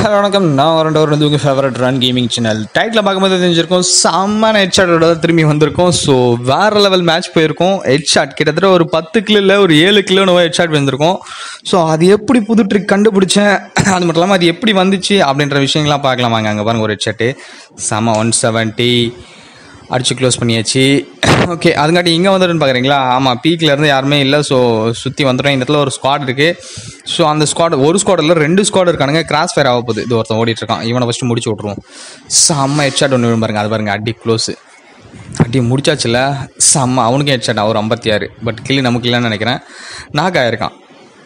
Hello வணக்கம் நான் வரண்ட ஒரு உங்கள் favourite run gaming channel title பார்க்கும்போது தெரிஞ்சிருக்கோம் செம்ம ஹெட் ஷாட்டோட திரும்பி வந்திருக்கோம் ஸோ வேற லெவல் மேட்ச் போயிருக்கோம் ஹெட் ஷாட் கிட்டத்தட்ட ஒரு பத்து கிலோவில் ஒரு ஏழு கிலோ நம்ம ஹெட் ஷாட் வந்திருக்கோம் ஸோ அது எப்படி புது ட்ரிக் கண்டுபிடிச்சேன் அது மட்டும் இல்லாமல் அது எப்படி வந்துச்சு அப்படின்ற விஷயங்கள்லாம் பார்க்கலாம் வாங்க அங்கே பாருங்க ஒரு ஹெட் ஷாட்டு செம்ம ஒன் செவன்ட்டி அடிச்சு க்ளோஸ் பண்ணியாச்சு ஓகே அதுங்காட்டி இங்கே வந்துடுன்னு பார்க்குறீங்களா ஆமாம் பீக்கில் இருந்து யாருமே இல்லை ஸோ சுற்றி வந்துடும் இந்த இடத்துல ஒரு ஸ்குவாட் இருக்குது ஸோ அந்த ஸ்குவாட் ஒரு ஸ்குவாட் இல்லை ரெண்டு ஸ்குவாட் இருக்கானுங்க கிராஸ் ஃபயர் ஆக போகுது இது ஒருத்தன் ஓடிட்டு இருக்கான் இவனை ஃபஸ்ட்டு முடிச்சு விட்ருவோம் செம்ம ஹெட்ஷாட் ஒன்று விழும் பாருங்க அது பாருங்க அடி க்ளோஸு அடி முடிச்சாச்சுல செம்ம அவனுக்கும் ஹெட்ஷாட் அவர் ஐம்பத்தி ஆறு பட் கிளி நமக்கு இல்லைன்னு நினைக்கிறேன் நாக் ஆயிருக்கான்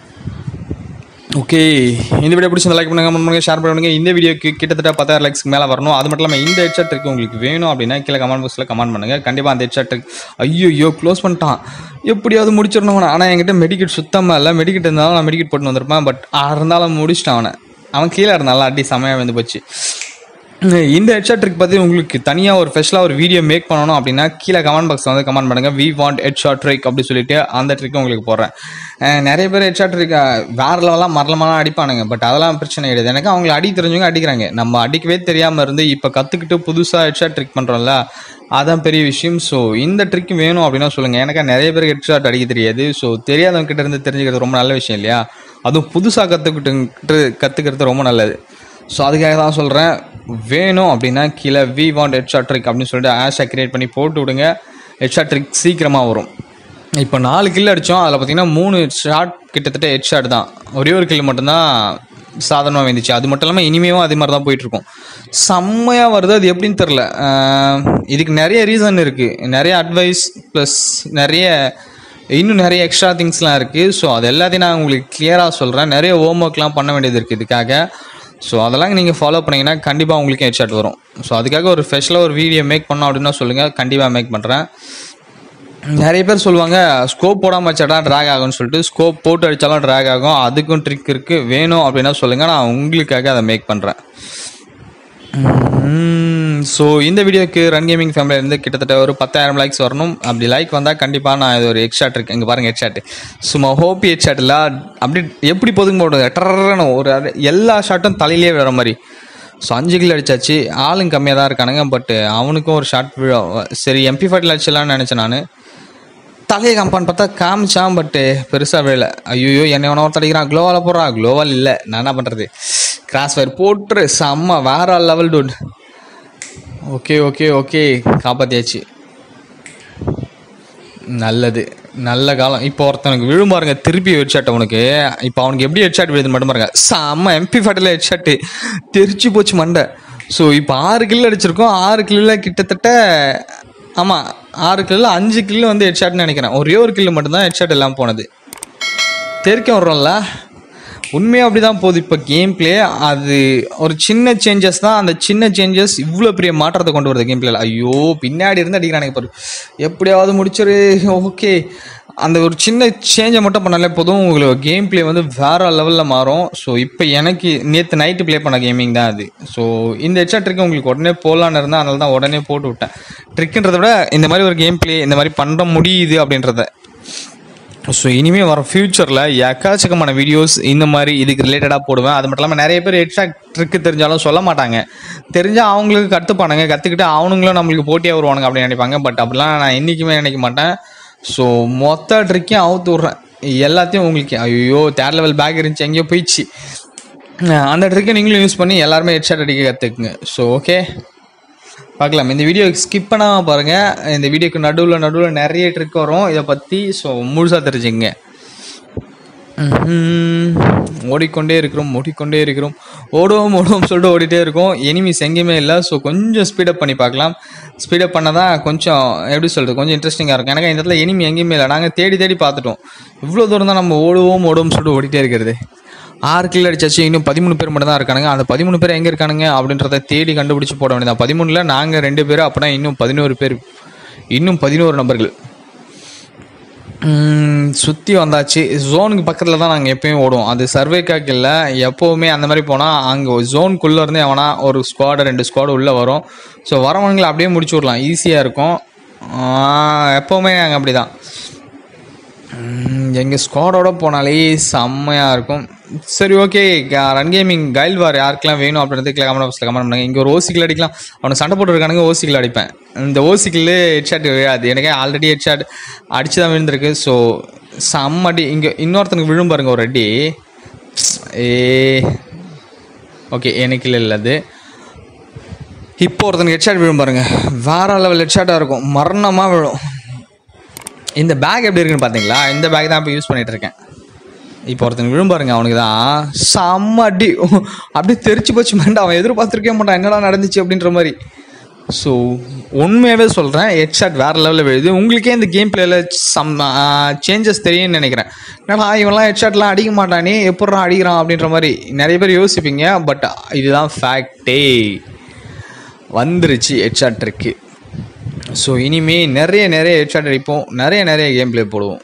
ஓகே இந்த வீடியோ பிடிச்சி லைக் பண்ணுங்க கமெண்ட் பண்ணுங்க ஷேர் பண்ணுங்க இந்த வீடியோக்கு கிட்டத்தட்ட பத்தாயிரம் லைக்ஸ்க்கு மேலே வரணும் அது மட்டும் இல்லாமல் இந்த ஹெட்ஷாட் இருக்கு உங்களுக்கு வேணும் அப்படின்னா கீழே கமெண்ட் பாக்ஸில் கமெண்ட் பண்ணுங்க கண்டிப்பாக அந்த ஹெட்ஷாட் ஐயோ ஐயோ க்ளோஸ் பண்ணிட்டான் எப்படியாவது முடிச்சிடணும் அவனை ஆனால் என்கிட்ட மெடிக்கெட் சுத்தமாக இல்லை மெடிக்கெட் இருந்தாலும் நான் மெடிக்கெட் போட்டு வந்திருப்பேன் பட் இருந்தாலும் முடிச்சிட்டான் அவனை அவன் கீழே இருந்தாலும் அடி செமையாக வந்து போச்சு இந்த ஹெட்ஷாட் ட்ரிக் பற்றி உங்களுக்கு தனியாக ஒரு ஸ்பெஷலாக ஒரு வீடியோ மேக் பண்ணணும் அப்படின்னா கீழே கமெண்ட் பாக்ஸில் வந்து கமெண்ட் பண்ணுங்கள் வி வாண்ட் ஹெட்ஷாட் ட்ரிக் அப்படி சொல்லிட்டு அந்த ட்ரிக் உங்களுக்கு போடுறேன் அஹ் நிறைய பேர் ஹெட்ஷாட் ட்ரிக் வேற லெவலாம் மரலமெல்லாம் அடிப்பானுங்க பட் அதெல்லாம் பிரச்சனை கிடையாது எனக்கு அவங்க அடி தெரிஞ்சவங்க அடிக்கிறாங்க நம்ம அடிக்கவே தெரியாமல் இருந்து இப்போ கற்றுக்கிட்டு புதுசாக ஹெட்ஷாட் ட்ரிக் பண்ணுறோம்ல அதான் பெரிய விஷயம் ஸோ இந்த ட்ரிக் வேணும் அப்படின்னா சொல்லுங்கள் எனக்கு நிறைய பேருக்கு ஹெட்ஷாட் அடிக்க தெரியாது ஸோ தெரியாதவங்க கிட்ட இருந்து தெரிஞ்சுக்கிறது ரொம்ப நல்ல விஷயம் இல்லையா அதுவும் புதுசாக கற்றுக்கிட்டு கற்றுக்கிறது ரொம்ப நல்லது ஸோ அதுக்காக தான் சொல்கிறேன் வேணும் அப்படின்னா கீழே வி வாண்ட் ஹெட்ஷாட் ட்ரிக் அப்படின்னு சொல்லிட்டு ஆஷை கிரியேட் பண்ணி போட்டு விடுங்க ஹெட்ஷாட் ட்ரிக் சீக்கிரமாக வரும் இப்போ நாலு கில் அடித்தோம் அதில் பார்த்தீங்கன்னா மூணு ஷாட் கிட்டத்தட்ட ஹெட் ஷாட் தான் ஒரே ஒரு கில் மட்டும்தான் சாதாரணமாக வந்துச்சு அது மட்டும் இல்லாமல் இனிமேவும் அதே மாதிரி தான் போயிட்டுருக்கும் செம்மையாக வருது அது எப்படின்னு தெரில இதுக்கு நிறைய ரீசன் இருக்குது நிறைய அட்வைஸ் ப்ளஸ் நிறைய இன்னும் நிறைய எக்ஸ்ட்ரா திங்ஸ்லாம் இருக்குது ஸோ அது எல்லாத்தையும் நான் உங்களுக்கு கிளியராக சொல்கிறேன் நிறைய ஹோம் ஒர்க்லாம் பண்ண வேண்டியது இருக்குது இதுக்காக ஸோ அதெல்லாம் நீங்கள் ஃபாலோ பண்ணீங்கன்னா கண்டிப்பாக உங்களுக்கு ஹெட்ஷாட் வரும் ஸோ அதுக்காக ஒரு ஸ்பெஷலாக ஒரு வீடியோ மேக் பண்ணோம் அப்படின்னா சொல்லுங்கள் கண்டிப்பாக மேக் பண்ணுறேன் நிறைய பேர் சொல்லுவாங்க ஸ்கோப் போடாமல் வச்சாடா ட்ராக் ஆகும்னு சொல்லிட்டு ஸ்கோப் போட்டு அடித்தாலும் ட்ராக் ஆகும் அதுக்கும் ட்ரிக் இருக்குது வேணும் அப்படின்னா சொல்லுங்கள் நான் உங்களுக்காக அதை மேக் பண்ணுறேன் ஸோ இந்த வீடியோக்கு ரன் கேமிங் ஃபேமிலியில் இருந்து கிட்டத்தட்ட ஒரு பத்தாயிரம் லைக்ஸ் வரணும் அப்படி லைக் வந்தால் கண்டிப்பாக நான் இது ஒரு ஹெட்ஷாட் இருக்கு இங்கே பாருங்கள் ஹெட்ஷாட் சும்மா ஹோப்பி ஹெட்ஷாட் இல்லை அப்படி எப்படி போதுங்க போடுங்க டர்ன்னு ஒரு அது- எல்லா ஷாட்டும் தலையிலே வர மாதிரி ஸோ அஞ்சு கிலோ அடிச்சாச்சு ஆளுங்க கம்மியாக தான் இருக்கானுங்க பட் அவனுக்கும் ஒரு ஷாட் விழும் சரி எம்பி ஃபார்ட்டில் அடிச்சிடலாம்னு நினச்சேன் நான் தலையை காம்பான்னு பார்த்தா காமிச்சான் பட்டு பெருசாக விழல ஐயோ என்னை ஒன்று ஒருத்தர் அடிக்கிறான் க்ளோவால் போடுறான் க்ளோவால் இல்லை நான் என்ன பண்ணுறது கிராஸ் ஃபயர் போட்டுரு செம்ம வேற level dude okay okay okay காப்பாத்தியாச்சு நல்லது நல்ல காலம் இப்போ ஒருத்தனுக்கு விழும் பாருங்க திருப்பி ஹெட்ஷாட் அவனுக்கு இப்போ அவனுக்கு எப்படி ஹெட்ஷாட் விழுது மட்டும் பாருங்க செம்ம எம்பி ஃபாட்டில் ஹெட்ஷாட்டு தெரிச்சு போச்சு மண்டை ஸோ இப்போ ஆறு கில் அடிச்சிருக்கோம் ஆறு கில்லில் கிட்டத்தட்ட ஆமாம் ஆறு கில்லில் அஞ்சு கில்லு வந்து ஹெட்ஷாட்னு நினைக்கிறேன் ஒரே ஒரு கில்லு மட்டும்தான் ஹெட்ஷாட் எல்லாம் போனது தெரிக்க வர்றோம்ல உண்மையாக அப்படி தான் போகுது இப்போ கேம் பிளே அது ஒரு சின்ன சேஞ்சஸ் தான் அந்த சின்ன சேஞ்சஸ் இவ்வளோ பெரிய மாற்றத்தை கொண்டு வருது கேம் பிளேல ஐயோ பின்னாடி இருந்து அடிக்கிறானுங்க பாரு எப்படியாவது முடிச்சிரு ஓகே அந்த ஒரு சின்ன சேஞ்சை மட்டும் பண்ணாலே போதும் உங்களுக்கு கேம் பிளே வந்து வேற லெவலில் மாறும் ஸோ இப்போ எனக்கு நேற்று நைட்டு ப்ளே பண்ண கேமிங் தான் அது ஸோ இந்த ஹெட்ஷாட் ட்ரிக் உங்களுக்கு உடனே போடலான்னு இருந்தால் அதனால தான் உடனே போட்டு விட்டேன் ட்ரிக்குன்றத விட இந்த மாதிரி ஒரு கேம் பிளே இந்த மாதிரி பண்ண முடியுது அப்படின்றத ஸோ இனிமேல் வர ஃப்யூச்சரில் எக்காச்சக்கமான வீடியோஸ் இந்த மாதிரி இதுக்கு ரிலேட்டடாக போடுவேன் அது மட்டும் இல்லாமல் நிறைய பேர் ஹெட்ஷாக் ட்ரிக்கு தெரிஞ்சாலும் சொல்ல மாட்டாங்க தெரிஞ்சால் அவங்களுக்கு கற்றுப்பானுங்க கற்றுக்கிட்டு அவனுங்களும் நம்மளுக்கு போட்டியாக வருவானுங்க அப்படின்னு நினைப்பாங்க பட் அப்படிலாம் நான் என்றைக்குமே நினைக்க மாட்டேன் ஸோ மொத்த ட்ரிக்கையும் அவுத்து விட்றேன் எல்லாத்தையும் உங்களுக்கு ஐயோ தேர்ட் லெவல் பேக் இருந்துச்சு எங்கேயோ போயிடுச்சு அந்த ட்ரிக்கை நீங்களும் யூஸ் பண்ணி எல்லாருமே ஹெட்ஷாட் அடிக்க கற்றுக்குங்க ஸோ ஓகே பார்க்கலாம் இந்த வீடியோ ஸ்கிப் பண்ணாமல் பாருங்கள் இந்த வீடியோக்கு நடுவில் நடுவில் நிறைய ட்ரிக் வரும் இதை பற்றி ஸோ முழுசாக தெரிஞ்சுங்க ம்ஹும். ஓடிக்கொண்டே இருக்கிறோம் ஓடிக்கொண்டே இருக்கிறோம் ஓடுவோம் ஓடுவோம் சொல்லிட்டு ஓடிட்டே இருக்கோம் எனிமிஸ் எங்கேயுமே இல்லை ஸோ கொஞ்சம் ஸ்பீடப் பண்ணி பார்க்கலாம் ஸ்பீடப் பண்ண தான் கொஞ்சம் எப்படி சொல்கிறது கொஞ்சம் இன்ட்ரெஸ்டிங்காக இருக்கும் எனக்கு இந்த இடத்துல எனிமி எங்கேயுமே இல்லை நாங்கள் தேடி தேடி பார்த்துட்டோம் இவ்வளோ தூரம் தான் நம்ம ஓடுவோம் ஓடுவோம் சொல்லிட்டு ஓடிட்டே இருக்கிறது ஆறு கில் அடிச்சாச்சு இன்னும் பதிமூணு பேர் மட்டும் தான் இருக்கானுங்க அந்த பதிமூணு பேர் எங்கே இருக்கானுங்க அப்படின்றத தேடி கண்டுபிடிச்சு போட வேண்டியதான் பதிமூணில் நாங்கள் ரெண்டு பேர் அப்படின்னா இன்னும் பதினோரு பேர் இன்னும் பதினோரு நபர்கள் சுற்றி வந்தாச்சு ஜோனுக்கு பக்கத்தில் தான் நாங்கள் எப்பயும் ஓடுவோம் அது சர்வேக்காக்கு இல்லை எப்போவுமே அந்த மாதிரி போனால் அங்கே ஜோனுக்குள்ளே இருந்து எவனா ஒரு ஸ்குவாடு ரெண்டு ஸ்குவாடு உள்ளே வரும் ஸோ வரவங்களை அப்படியே முடிச்சு விடலாம் ஈஸியாக இருக்கும் ஆஹ் எப்போவுமே நாங்கள் அப்படி தான் எங்கள் ஸ்குவாடோட போனாலே செம்மையாக இருக்கும் சரி ஓகே ரன் கேமிங் கைல் வார் யாருக்கெல்லாம் வேணும் அப்படின்றது கீழே கமெண்ட் பாக்ஸில் கமெண்ட் பண்ணுங்க இங்கே ஒரு ஓசிக்கில் அடிக்கலாம் அவனுக்கு சண்டை போட்டுருக்கானுங்க ஓசிக்கில் அடிப்பேன் இந்த ஓசிக்கில் ஹெட்ஷாட் விழாது எனக்கே ஆல்ரெடி ஹெட்ஷாட் அடிச்சு தான் விழுந்திருக்கு ஸோ செம்ம அடி இங்கே இன்னொருத்தனுக்கு விழும் பாருங்க ஒரு அடி ஏ ஓகே எனக்கு இல்லை இல்லை அது இப்போ ஒருத்தனுக்கு ஹெட்ஷாட் விழும் பாருங்க வேற லெவல் ஹெட்ஷாட்டாக இருக்கும் மரணமாக விழும் இந்த பேக் எப்படி இருக்குன்னு பார்த்தீங்களா இந்த பேக் தான் இப்போ யூஸ் பண்ணிட்டு இருக்கேன் இப்போ ஒருத்தன் விழும் பாருங்க அவனுக்கு தான் செம்ம அடி அப்படியே தெரிச்சு போச்சு மேண்டா அவன் எதிர்பார்த்துருக்கே மாட்டான் என்னடா நடந்துச்சு அப்படின்ற மாதிரி ஸோ உண்மையாகவே சொல்கிறேன் ஹெட்ஷாட் வேறு லெவலில் விழுது உங்களுக்கே இந்த கேம் பிளேயில் சம் சேஞ்சஸ் தெரியும்னு நினைக்கிறேன் என்னடா இவன்லாம் ஹெட்ஷாட்லாம் அடிக்க மாட்டானே எப்பட்றா அடிக்கிறான் அப்படின்ற மாதிரி நிறைய பேர் யோசிப்பீங்க பட் இதுதான் ஃபேக்டே வந்துருச்சு ஹெட்ஷாட் இருக்கு ஸோ இனிமே நிறைய நிறைய ஹெட்ஷாட் அடிப்போம் நிறைய நிறைய கேம் ப்ளே போடுவோம்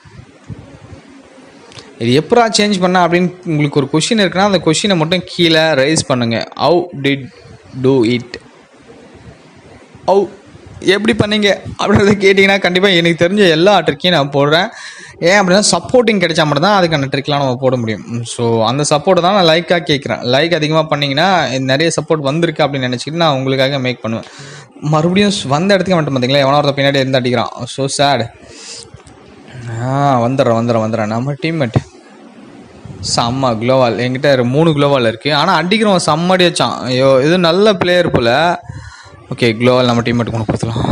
இது எப்படா சேஞ்ச் பண்ண அப்படின்னு உங்களுக்கு ஒரு கொஷின் இருக்குன்னா அந்த கொஷினை மட்டும் கீழே ரைஸ் பண்ணுங்க how did do it how எப்படி பண்ணீங்க அப்படின்றத கேட்டிங்கன்னா கண்டிப்பாக எனக்கு தெரிஞ்ச எல்லா ட்ரிக்கையும் நான் போடுறேன் ஏன் அப்படின்னா சப்போர்ட்டிங் கிடைச்சா மட்டும் தான் அதுக்கான ட்ரிக்லாம் நம்ம போட முடியும் ஸோ அந்த சப்போர்ட்டை தான் நான் லைக்காக கேட்குறேன் லைக் அதிகமாக பண்ணிங்கன்னா நிறைய சப்போர்ட் வந்திருக்கு அப்படின்னு நினச்சிக்கிட்டு நான் உங்களுக்காக மேக் பண்ணுவேன் மறுபடியும் வந்த இடத்துக்கு மட்டும் பார்த்தீங்களா எவனோ ஒருத்த பின்னாடி இருந்து அடிக்கிறான் ஸோ சேட் ஆ வந்துடுறேன் வந்துடுறேன் வந்துடுறேன் நம்ம டீம்மேட் செம்ம குளோவால் என்கிட்ட ஒரு மூணு குளோவால் இருக்குது ஆனால் அடிக்கிறவன் செம்மடி வச்சான் ஐயோ இது நல்ல பிளேயர் போல் ஓகே குளோவால் நம்ம டீம்மேட் கொண்டு கொடுத்துலாம்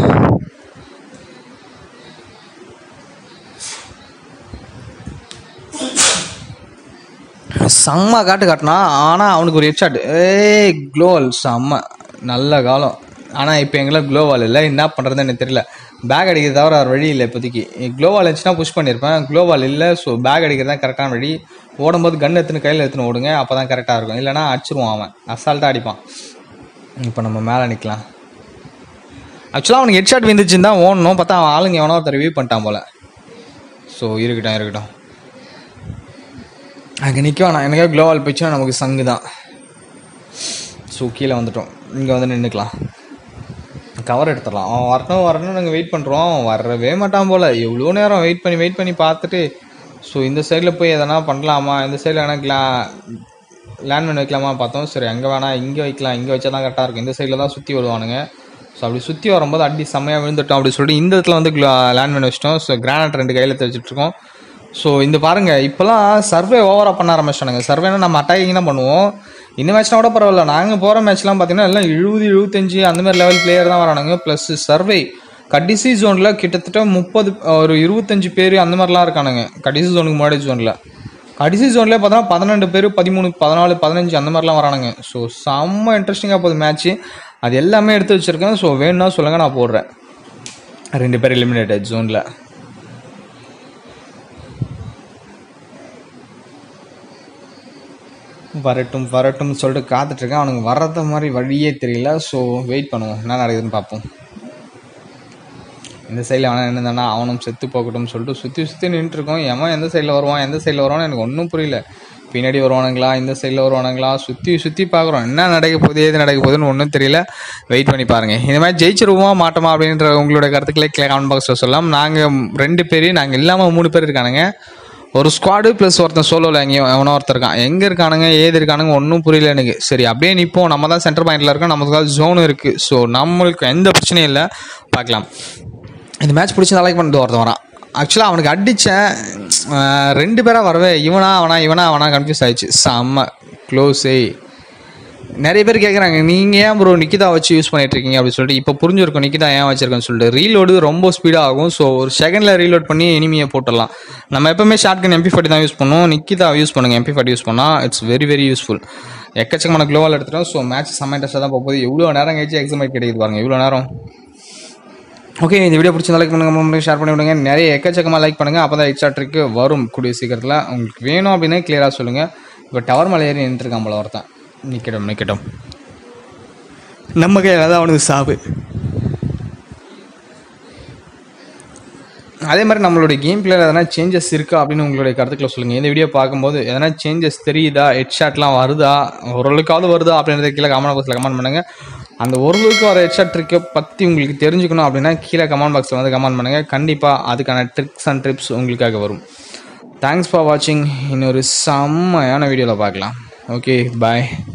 செம்ம காட்டு காட்டினா ஆனால் அவனுக்கு ஒரு ஹெட்ஷாட் ஏய் க்ளோவால் செம்ம நல்ல காலம் ஆனால் இப்போ எங்களை க்ளோவால் இல்லை என்ன பண்ணுறதுன்னு எனக்கு தெரியல பேக் அடிக்கிறது தவிர வேறு வழி இல்லை இப்போதைக்கு க்ளோவால் இருந்துச்சுன்னா புஷ் பண்ணியிருப்பேன் க்ளோவால் இல்லை ஸோ பேக் அடிக்கிறது தான் கரெக்டான வழி ஓடும்போது கன் எடுத்துன்னு கையில் எடுத்துன்னு ஓடுங்க அப்போ தான் கரெக்டாக இருக்கும் இல்லைனா அடிச்சிருவான் அவன் அசால்ட்டாக அடிப்பான் இப்போ நம்ம மேலே நிற்கலாம் ஆக்சுவலாக அவனுக்கு ஹெட்ஷாட் விந்துச்சுன்னு தான் ஓடணும் பார்த்தா அவன் ஆளுங்க எவனோ ஒருத்தர் ரிவ்யூ பண்ணிட்டான் போல் ஸோ இருக்கட்டும் இருக்கட்டும் அங்கே நிற்க வேணாம் எனக்கே க்ளோவால் போயிடுச்சுன்னா நமக்கு சங்கு தான் ஸோ கீழே வந்துட்டோம் இங்கே வந்து நின்றுக்கலாம் கவர் எடுத்துடலாம் அவன் வரணும் வரணும்னு நாங்கள் வெயிட் பண்ணுறோம் வரவே மாட்டான் போல் எவ்வளோ நேரம் வெயிட் பண்ணி வெயிட் பண்ணி பார்த்துட்டு ஸோ இந்த சைடில் போய் எதனா பண்ணலாமா இந்த சைடில் வேணா கிளா லேண்ட்மேன் வைக்கலாமா பார்த்தோம் சரி அங்கே வேணாம் இங்கே வைக்கலாம் இங்கே வச்சா தான் கரெக்டாக இருக்கும் இந்த சைடில் தான் சுற்றி வருவானுங்க ஸோ அப்படி சுற்றி வரும்போது அடி செம்மையாக விழுந்துட்டோம் அப்படி சொல்லிட்டு இந்த இடத்துல வந்து லேண்ட்மேன் வச்சிட்டோம் ஸோ கிரானைட் ரெண்டு கையில் வச்சுட்ருக்கோம் ஸோ இந்த பாருங்க இப்போலாம் சர்வே ஓவராக பண்ண ஆரம்பிச்சிட்டானுங்க சர்வேனா நம்ம அட்டாக்கிங் தான் பண்ணுவோம் இந்த மேட்ச்னா கூட பரவாயில்ல நாங்கள் போகிற மேட்ச்லாம் பார்த்தீங்கன்னா எல்லாம் எழுபது எழுபத்தஞ்சு அந்த மாதிரி லெவல் பிளேயர் தான் வரானுங்க ப்ளஸ் சர்வே கடைசி ஜோனில் கிட்டத்தட்ட முப்பது ஒரு இருபத்தஞ்சு பேர் அந்த மாதிரிலாம் இருக்கானுங்க கடைசி ஜோனுக்கு முன்னாடி ஜோனில் கடைசி ஜோன்லேயே பார்த்தோன்னா பன்னெண்டு பேர் பதிமூணு பதினாலு பதினஞ்சு அந்த மாதிரிலாம் வரானுங்க ஸோ செம்ம இன்ட்ரெஸ்டிங்காக போகுது மேட்ச்சு அது எல்லாமே எடுத்து வச்சுருக்கேன் ஸோ வேணும்னா சொல்லுங்கள் நான் போடுறேன் ரெண்டு பேர் எலிமினேட்டட் ஜோனில் வரட்டும் வரட்டும் சொல்லிட்டு காத்துட்ருக்கேன் அவனுக்கு வர்றது மாதிரி வழியே தெரியல ஸோ வெயிட் பண்ணுவோம் என்ன நடக்குதுன்னு பார்ப்போம் இந்த சைடில் அவன் நின்றுந்தானா அவனும் செத்து போகட்டும்னு சொல்லிட்டு சுற்றி சுற்றி நின்றுருக்கோம் எவன் எந்த சைடில் வருவான் எந்த சைடில் வருவான்னு எனக்கு ஒன்றும் புரியல பின்னாடி வருவானுங்களா இந்த சைடில் வருவானுங்களா சுற்றி சுற்றி பார்க்குறோம் என்ன நடக்க போகுது ஏது நடக்க போகுதுன்னு ஒன்றும் தெரியல வெயிட் பண்ணி பாருங்கள் இந்த மாதிரி ஜெயிச்சிருவோமா மாட்டோமா அப்படின்ற உங்களோட கருத்துக்களை கமெண்ட் பாக்ஸில் சொல்லலாம் நாங்கள் ரெண்டு பேர் நாங்கள் இல்லாமல் மூணு பேர் இருக்கானுங்க ஒரு ஸ்குவாடு ப்ளஸ் ஒருத்தன் சோலோவில் எங்கேயும் எவனோ ஒருத்தர் இருக்கான் எங்கே இருக்கானுங்க ஏது இருக்கானுங்க ஒன்றும் புரியல எனக்கு சரி அப்படியே நிற்போம் நம்ம தான் சென்டர் பாயிண்டில் இருக்கோம் நமக்கு ஜோன் இருக்குது ஸோ நம்மளுக்கு எந்த பிரச்சனையும் இல்லை பார்க்கலாம் இந்த மேட்ச் பிடிச்சி லைக் பண்ணிட்டு ஒருத்தன் வரான் ஆக்சுவலாக அவனுக்கு அடித்தேன் ரெண்டு பேராக வரவே இவனா அவனா இவனா அவனா கன்ஃபியூஸ் ஆயிடுச்சு செம்ம க்ளோஸே நிறைய பேர் கேட்குறாங்க நீங்கள் ஏன் ப்ரோ நிக்கிதா வச்சு யூஸ் பண்ணிட்டு இருக்கீங்க அப்படின்னு சொல்லிட்டு இப்போ புரிஞ்சிருக்கும் நிக்கிதா ஏன் வச்சிருக்கேன்னு சொல்லிட்டு ரீலோடு ரொம்ப ஸ்பீடாக ஆகும் ஸோ ஒரு செகண்டில் ரீலோட் பண்ணி இனிமையை போட்டுடலாம் நம்ம எப்பவுமே ஷார்ட் கன் எம்பி ஃபார்ட்டி தான் யூஸ் பண்ணுவோம் நிக்கிதா யூஸ் பண்ணுங்க எம்பி ஃபார்ட்டி யூஸ் பண்ணால் இட்ஸ் வெரி வெரி யூஸ்ஃபுல் எக்கச்சக்கமான க்ளோவால் எடுத்துட்டோம் ஸோ மேட்ச் செம்ம இன்ட்ரெஸ்ட்டாக தான் போகுது எவ்வளோ நேரம் கழிச்சு எக்ஸாம் கிடைக்குது பாருங்க இவ்வளோ நேரம் ஓகே இந்த வீடியோ பிடிச்சா லைக் பண்ணுங்க பண்ணுங்க ஷேர் பண்ணி விடுங்க நிறைய எக்கச்சக்கமாக லைக் பண்ணுங்க அப்போ தான் எக்ஸ்ட்ரா ட்ரிக்கு வரும் கூடிய சீக்கிரத்தில் உங்களுக்கு வேணும் அப்படின்னா கிளியராக சொல்லுங்கள் இப்போ டவர் மலை ஏறி நின்றுருக்கான் போல ஒருத்தன் நிற்கட்டும் நிற்கட்டும் நம்ம கையில் தான் அவனுக்கு சாவு அதே மாதிரி நம்மளுடைய கேம் பிளேயில் எதனா சேஞ்சஸ் இருக்கா அப்படின்னு உங்களுடைய கருத்துக்களை சொல்லுங்கள் இந்த வீடியோ பார்க்கும்போது எதனா சேஞ்சஸ் தெரியுதா ஹெட் ஷாட்லாம் வருதா ஓரளவுக்காவது வருதா அப்படின்றத கீழே கமெண்ட் பாக்ஸில் கமெண்ட் பண்ணுங்கள் அந்த ஓரளவுக்கு வர ஹெட் ஷாட் ட்ரிக்கை பற்றி உங்களுக்கு தெரிஞ்சுக்கணும் அப்படின்னா கீழே கமெண்ட் பாக்ஸில் வந்து கமெண்ட் பண்ணுங்கள் கண்டிப்பாக அதுக்கான ட்ரிக்ஸ் அண்ட் ட்ரிப்ஸ் உங்களுக்காக வரும் தேங்க்ஸ் ஃபார் வாட்சிங் இன்னொரு செம்மையான வீடியோவில் பார்க்கலாம் ஓகே பாய்